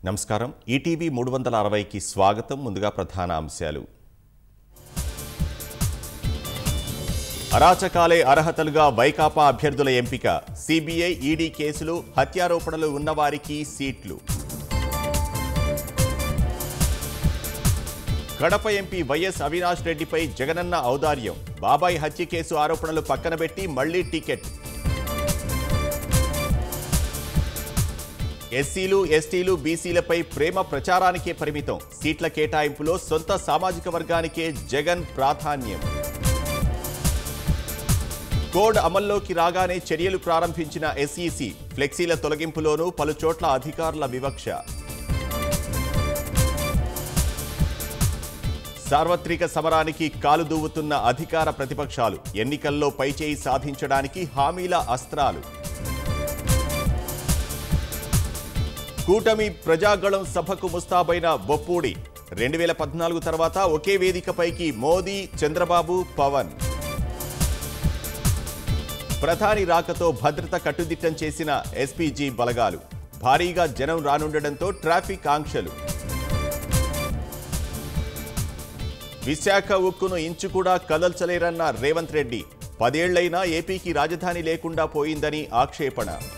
నమస్కారం ఈటీవీ మూడు వందల అరవైకి స్వాగతం ముందుగా ప్రధాన అంశాలు అరాచకాలే అర్హతలుగా వైకాపా అభ్యర్థుల ఎంపిక సిబిఐ ఈడీ కేసులు హత్యారోపణలు ఉన్నవారికి సీట్లు కడప ఎంపీ వైఎస్ అవినాష్ రెడ్డిపై జగనన్న ఔదార్యం బాబాయ్ హత్య కేసు ఆరోపణలు పక్కనబెట్టి మళ్లీ టికెట్ ఎస్సీలు ఎస్టీలు బీసీలపై ప్రేమ ప్రచారానికే పరిమితం సీట్ల కేటాయింపులో సొంత సామాజిక వర్గానికే జగన్ ప్రాధాన్యం కోడ్ అమల్లోకి రాగానే చర్యలు ప్రారంభించిన ఎస్ఈసి ఫ్లెక్సీల తొలగింపులోనూ పలు చోట్ల అధికారుల వివక్ష సార్వత్రిక సమరానికి కాలు దూవుతున్న అధికార ప్రతిపక్షాలు ఎన్నికల్లో పైచేయి సాధించడానికి హామీల అస్త్రాలు కూటమి ప్రజాగళం సభకు ముస్తాబైన బొప్పూడి రెండు వేల పద్నాలుగు తర్వాత ఒకే వేదికపైకి మోదీ చంద్రబాబు పవన్ ప్రధాని రాకతో భద్రత కట్టుదిట్టం చేసిన ఎస్పీజీ బలగాలు భారీగా జనం రానుండడంతో ట్రాఫిక్ ఆంక్షలు విశాఖ ఉక్కును ఇంచు కూడా కదల్చలేరన్న రేవంత్ రెడ్డి పదేళ్లైనా ఏపీకి రాజధాని లేకుండా పోయిందని ఆక్షేపణ